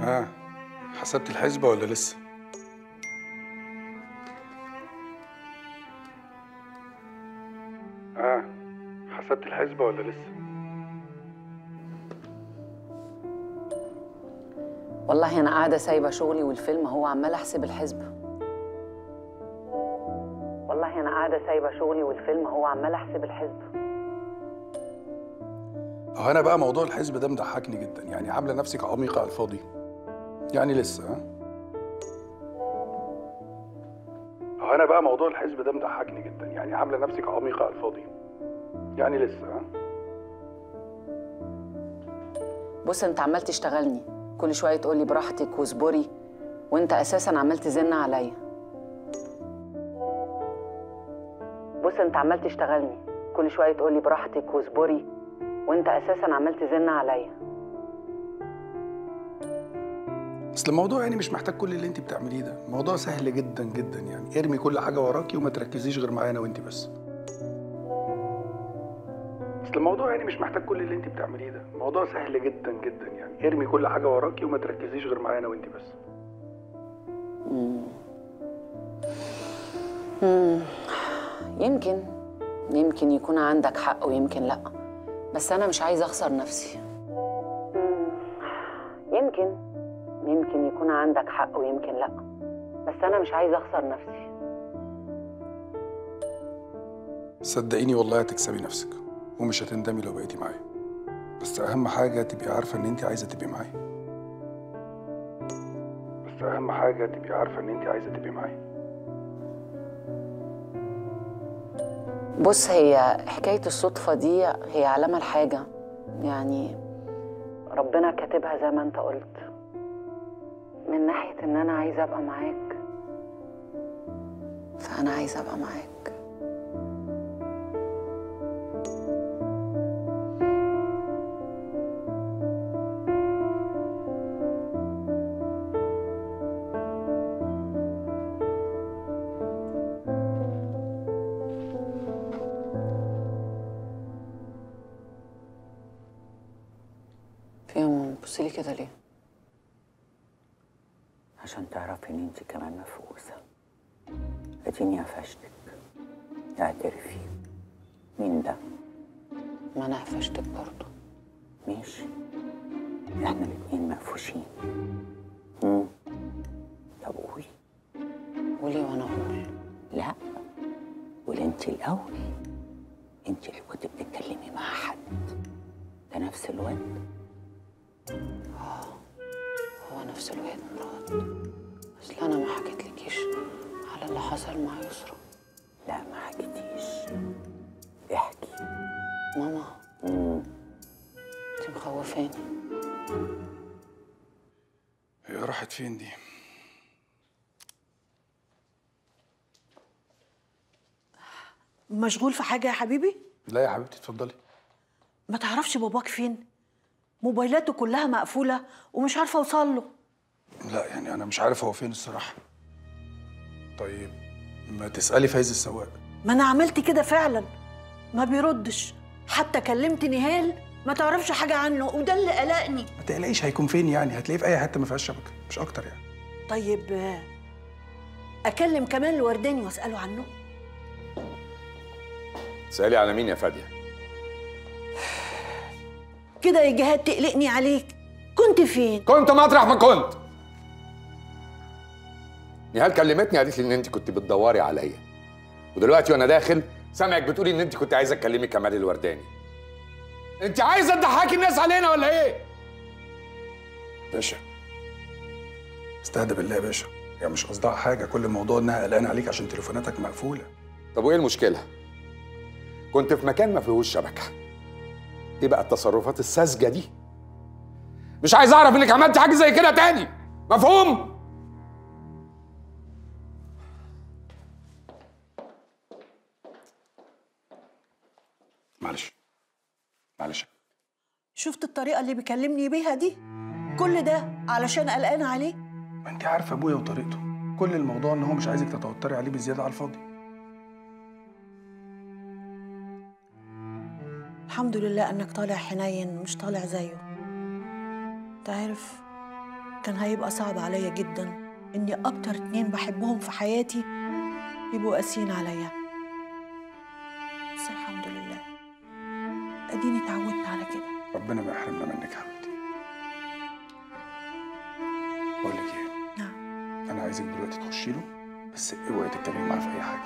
ها حسبت الحسبة ولا لسه؟ ها حسبت الحسبة ولا لسه؟ والله انا قاعده سايبه شغلي والفيلم هو عمال احسب الحسبه والله انا قاعده سايبه شغلي والفيلم هو عمال احسب الحسبه اه انا بقى موضوع الحسبة ده مضحكني جدا يعني عاملة نفسك عميقة على الفاضي يعني لسه ها؟ اه انا بقى موضوع الحسبة ده مضحكني جدا يعني عاملة نفسك عميقة على الفاضي يعني لسه ها؟ بص انت عمال تشتغلني كل شويه تقول لي براحتك واصبري وانت اساسا عمال تزن عليا بص انت عمال تشتغلني كل شويه تقول لي براحتك واصبري وانت اساسا عمال تزن عليا اصل الموضوع يعني مش محتاج كل اللي انت بتعمليه ده الموضوع سهل جدا جدا يعني ارمي كل حاجه وراكي وما تركزيش غير معايا انا وانت بس اصل الموضوع يعني مش محتاج كل اللي انت بتعمليه ده الموضوع سهل جدا جدا يعني ارمي كل حاجه وراكي وما تركزيش غير معايا انا وانت بس يمكن يمكن يكون عندك حق ويمكن لا بس انا مش عايزه اخسر نفسي يمكن يمكن يكون عندك حق ويمكن لا بس انا مش عايزه اخسر نفسي صدقيني والله هتكسبي نفسك ومش هتندمي لو بقيتي معايا بس اهم حاجه تبقي عارفه ان انت عايزه تبقي معايا بس اهم حاجه تبقي عارفه ان انت عايزه تبقي معايا بص هي حكايه الصدفه دي هي علامه لحاجه يعني ربنا كاتبها زي ما انت قلت من ناحيه ان انا عايزه ابقى معاك فانا عايزه ابقى معاك في يوم بصي لي كده ليه عشان تعرفي ان انت كمان مفقوسة اديني قفشتك اعترفي مين ده ما انا قفشتك برضه ماشي احنا الاتنين مقفوشين مم. طب قولي قولي وانا اقول لا قولي انت الاول انت اللي كنت بتتكلمي مع حد ده نفس الواد هو نفس الواد مراد اصل انا ما حكيتلكيش على اللي حصل مع يسرا لا ما حكيتيش احكي ماما مم. انت مخوفاني هي راحت فين دي مشغول في حاجة يا حبيبي؟ لا يا حبيبتي اتفضلي ما تعرفش باباك فين؟ موبايلاته كلها مقفولة ومش عارفة أوصل له لا يعني انا مش عارف هو فين الصراحه طيب ما تسالي فايز السواق ما أنا عملت كده فعلا ما بيردش حتى كلمت نهال ما تعرفش حاجة عنه وده اللي قلقني ما تقلقيش هيكون فين يعني هتلاقيه في اي حته ما فيهاش شبكه مش اكتر يعني طيب آه، أكلم كمان الورداني وأسأله عنه سألي على مين يا فادية؟ كده يا جهاد تقلقني عليك كنت فين؟ كنت مطرح ما كنت نهال كلمتني قالت لي ان انت كنت بتدوري عليا ودلوقتي وانا داخل سامعك بتقولي ان انت كنت عايزه تكلمي كمال الورداني انت عايزه تضحكي الناس علينا ولا ايه باشا استهدى بالله يا باشا هي مش قصدها حاجه كل الموضوع انها قلقانه عليك عشان تليفوناتك مقفوله طب وايه المشكله كنت في مكان ما فيهوش شبكه ايه بقى التصرفات الساذجه دي مش عايز اعرف انك عملت حاجه زي كده تاني مفهوم معلش معلش شفت الطريقة اللي بيكلمني بيها دي؟ كل ده علشان قلقانة عليه؟ ما انت عارفه ابويا وطريقته كل الموضوع ان هو مش عايزك تتوتري عليه بزياده على الفاضي الحمد لله انك طالع حنين مش طالع زيه انت عارف كان هيبقى صعب عليا جدا اني اكتر اتنين بحبهم في حياتي يبقوا قاسيين عليا بس الحمد لله اديني اتعودت على كده ربنا ما يحرمنا منك يا حبيبتي بقول لك ايه نعم انا عايزك دلوقتي تخشي له بس اوعي تتكلمي معاه في اي حاجه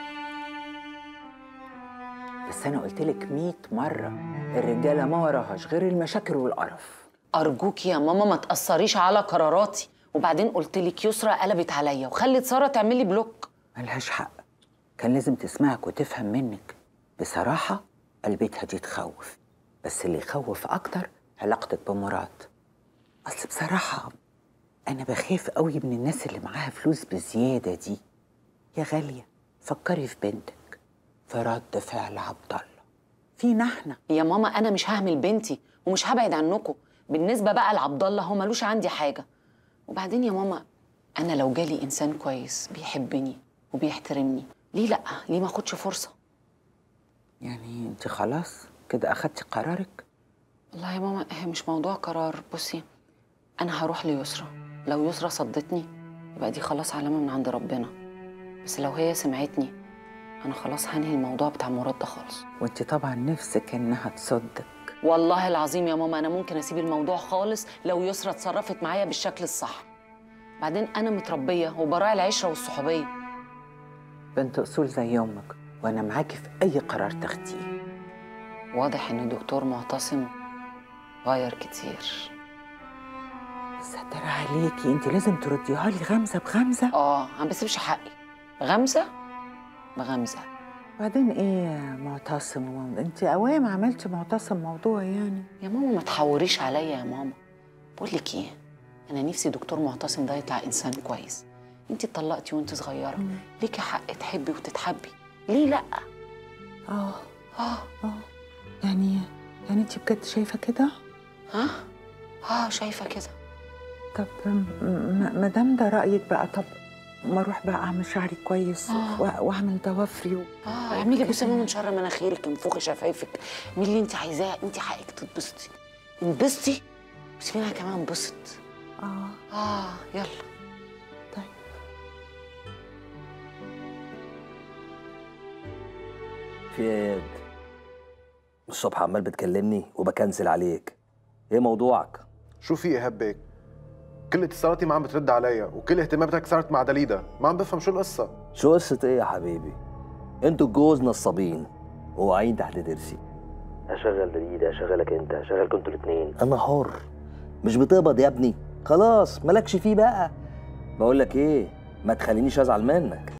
بس انا قلت لك 100 مره الرجاله ما وراهاش غير المشاكل والقرف ارجوكي يا ماما ما تاثريش على قراراتي وبعدين قلت لك يسرا قلبت عليا وخلت ساره تعملي بلوك ملهاش حق كان لازم تسمعك وتفهم منك بصراحة قلبتها دي تخوف بس اللي يخوف أكتر علاقتك بمراد أصل بصراحة أنا بخاف قوي من الناس اللي معاها فلوس بزيادة دي يا غالية فكري في بنتك في رد فعل عبد الله فينا احنا يا ماما انا مش ههمل بنتي ومش هبعد عنكم بالنسبه بقى لعبد الله هو ملوش عندي حاجه وبعدين يا ماما انا لو جالي انسان كويس بيحبني وبيحترمني ليه لا ليه ما اخدش فرصه يعني انت خلاص كده أخدتي قرارك والله يا ماما هي مش موضوع قرار بصي انا هروح ليسرا لو يسرا صدتني يبقى دي خلاص علامه من عند ربنا بس لو هي سمعتني انا خلاص هنهي الموضوع بتاع مراد ده خالص وانت طبعا نفسك انها تصدق والله العظيم يا ماما انا ممكن اسيب الموضوع خالص لو يسرا اتصرفت معايا بالشكل الصح بعدين انا متربيه وبراعي العشره والصحوبيه بنت أصول زي أمك وأنا معاكي في أي قرار تاخديه واضح ان الدكتور معتصم غير كتير ستر عليكي انت لازم ترديها لي غمزه بغمزه اه ما بسيبش حقي غمزه بغمزه بعدين ايه يا معتصم ومام- انت اوام عملتي معتصم موضوع يعني يا ماما ما تحوريش عليا يا ماما بقول لك ايه انا نفسي دكتور معتصم ده يطلع انسان كويس انت اتطلقتي وانت صغيره ليكي حق تحبي وتتحبي ليه لا اه اه اه يعني يعني انت بجد شايفه كده ها اه شايفه كده طب م- م- ما دام ده رايك بقى طب ما اروح بقى اعمل شعري كويس آه. و- واعمل ضوافري و... اه اعملي بصي يا ماما من شر مناخيرك انفخي شفايفك اعملي اللي انت عايزاه انت حقك تتبسطي انبسطي وسيبيني انا كمان انبسط اه اه يلا طيب في ايه يا ياد؟ الصبح عمال بتكلمني وبكنسل عليك ايه موضوعك شو في ايهاب بيك؟ كل اتصالاتي ما عم بترد عليا وكل اهتماماتك صارت مع دليدا ما عم بفهم شو القصة شو قصة ايه يا حبيبي انتوا الجوز نصابين وواعيين تحت درسي اشغل دليدا اشغلك انت اشغلكم انتوا الاتنين انا حر مش بتقبض يا ابني خلاص مالكش فيه بقى بقول لك ايه ما تخلينيش ازعل منك